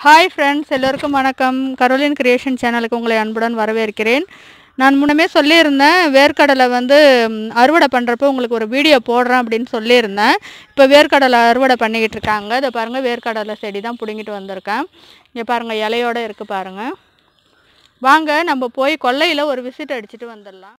hi friends எல்லோருக்கும் வணக்கம் Caroline creation சேனலுக்கு உங்களை அன்புடன் வரவேற்கிறேன் நான் முன்னமே சொல்லியிருந்தேன் வேர்க்கடலை வந்து ம், அறுவடை பண்ணுறப்போ உங்களுக்கு ஒரு வீடியோ போடுறேன் அப்படின்னு சொல்லியிருந்தேன் இப்போ வேர்க்கடலை அறுவடை பண்ணிக்கிட்டு இருக்காங்க இதை பாருங்கள் வேர்க்கடலை செடி தான் பிடுங்கிட்டு வந்திருக்கேன் இங்கே பாருங்கள் இலையோடு இருக்குது பாருங்கள் வாங்க நம்ம போய் கொல்லையில் ஒரு விசிட் அடிச்சுட்டு வந்துடலாம்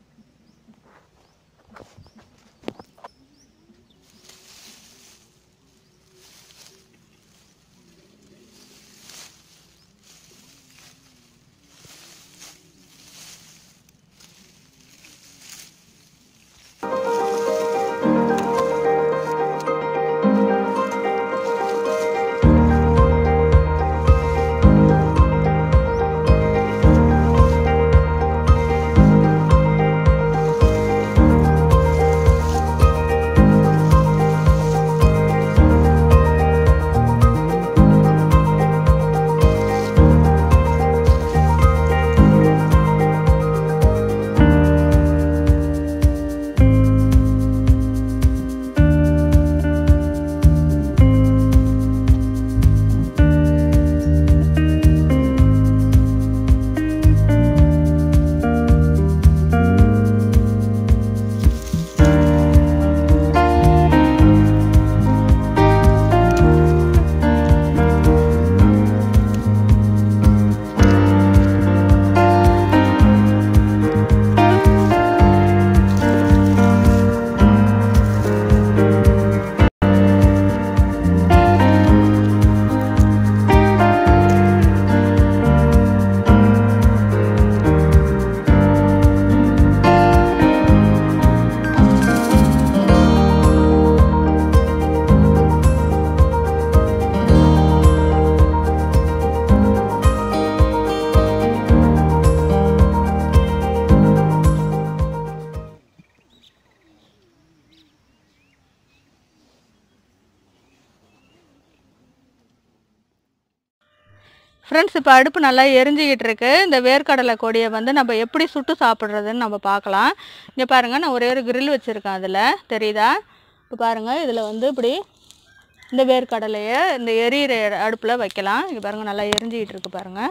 ஃப்ரெண்ட்ஸ் இப்போ அடுப்பு நல்லா எரிஞ்சிக்கிட்டு இருக்கு இந்த வேர்க்கடலை கொடியை வந்து நம்ம எப்படி சுட்டு சாப்பிட்றதுன்னு நம்ம பார்க்கலாம் இங்கே பாருங்கள் நான் ஒரே ஒரு grill வச்சுருக்கேன் அதில் தெரியுதா இப்போ பாருங்கள் இதில் வந்து இப்படி இந்த வேர்க்கடலையை இந்த எரியிற அடுப்பில் வைக்கலாம் இங்கே பாருங்கள் நல்லா எரிஞ்சிக்கிட்டு இருக்கு பாருங்கள்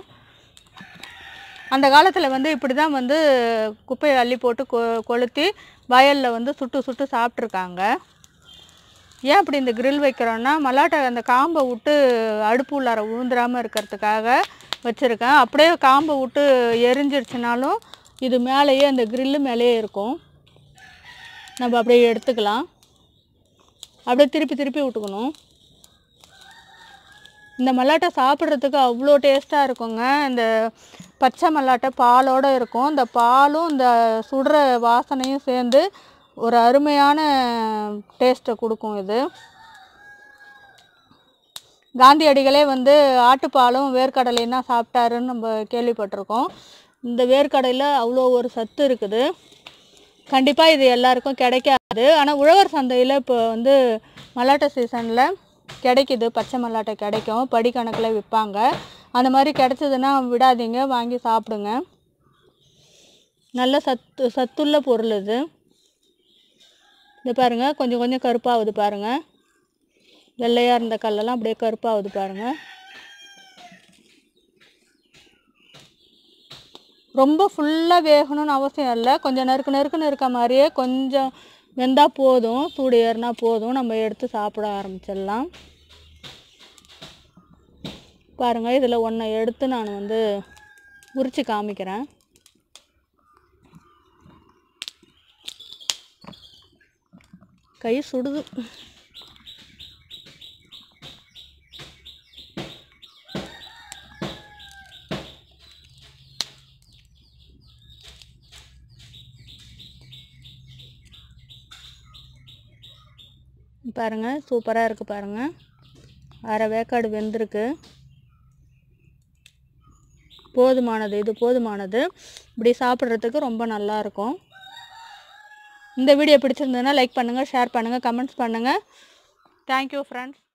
அந்த காலத்தில் வந்து இப்படி தான் வந்து குப்பையை அள்ளி போட்டு கொ கொளுத்தி வயலில் வந்து சுட்டு சுட்டு சாப்பிட்ருக்காங்க ஏன் அப்படி இந்த grill வைக்கிறோன்னா மல்லாட்டை அந்த காம்பை விட்டு அடுப்பு உள்ளார ஊந்துராமல் இருக்கிறதுக்காக வச்சுருக்கேன் அப்படியே காம்பை விட்டு எரிஞ்சிருச்சுனாலும் இது மேலேயே அந்த grill மேலேயே இருக்கும் நம்ம அப்படியே எடுத்துக்கலாம் அப்படியே திருப்பி திருப்பி விட்டுக்கணும் இந்த மல்லாட்டை சாப்பிட்றதுக்கு அவ்வளோ டேஸ்ட்டாக இருக்குங்க இந்த பச்சை மல்லாட்டை பாலோடு இருக்கும் இந்த பாலும் இந்த சுடுற வாசனையும் சேர்ந்து ஒரு அருமையான டேஸ்ட்டை கொடுக்கும் இது காந்தியடிகளே வந்து ஆட்டுப்பாலும் வேர்க்கடலையும் தான் சாப்பிட்டாருன்னு நம்ம கேள்விப்பட்டிருக்கோம் இந்த வேர்க்கடலையில் அவ்வளோ ஒரு சத்து இருக்குது கண்டிப்பாக இது எல்லாருக்கும் கிடைக்காது ஆனால் உழவர் சந்தையில் இப்போ வந்து மல்லாட்டை சீசனில் கிடைக்குது பச்சை மல்லாட்டை கிடைக்கும் படி கணக்கில் விற்பாங்க அந்த மாதிரி கிடைச்சதுன்னா விடாதீங்க வாங்கி சாப்பிடுங்க நல்ல சத்து சத்துள்ள பொருள் இது இது பாருங்கள் கொஞ்சம் கொஞ்சம் கருப்பாகுது பாருங்கள் வெள்ளையாக இருந்த கல்லெல்லாம் அப்படியே கருப்பாகுது பாருங்கள் ரொம்ப ஃபுல்லாக வேகணும்னு அவசியம் இல்லை கொஞ்சம் நறுக்கு நறுக்குன்னு இருக்க மாதிரியே கொஞ்சம் வெந்தா போதும் சூடு ஏறினா போதும் நம்ம எடுத்து சாப்பிட ஆரம்பிச்சிடலாம் பாருங்கள் இதில் ஒன்றை எடுத்து நான் வந்து உரித்து காமிக்கிறேன் கை சுடுது பாருங்கள் சூப்பராக இருக்குது பாருங்கள் அரை வேக்காடு வெந்திருக்கு போதுமானது இது போதுமானது இப்படி சாப்பிட்றதுக்கு ரொம்ப நல்லா இருக்கும் இந்த வீடியோ பிடிச்சிருந்ததுன்னா லைக் பண்ணுங்கள் ஷேர் பண்ணுங்கள் கமெண்ட்ஸ் பண்ணுங்கள் தேங்க்யூ ஃப்ரெண்ட்ஸ்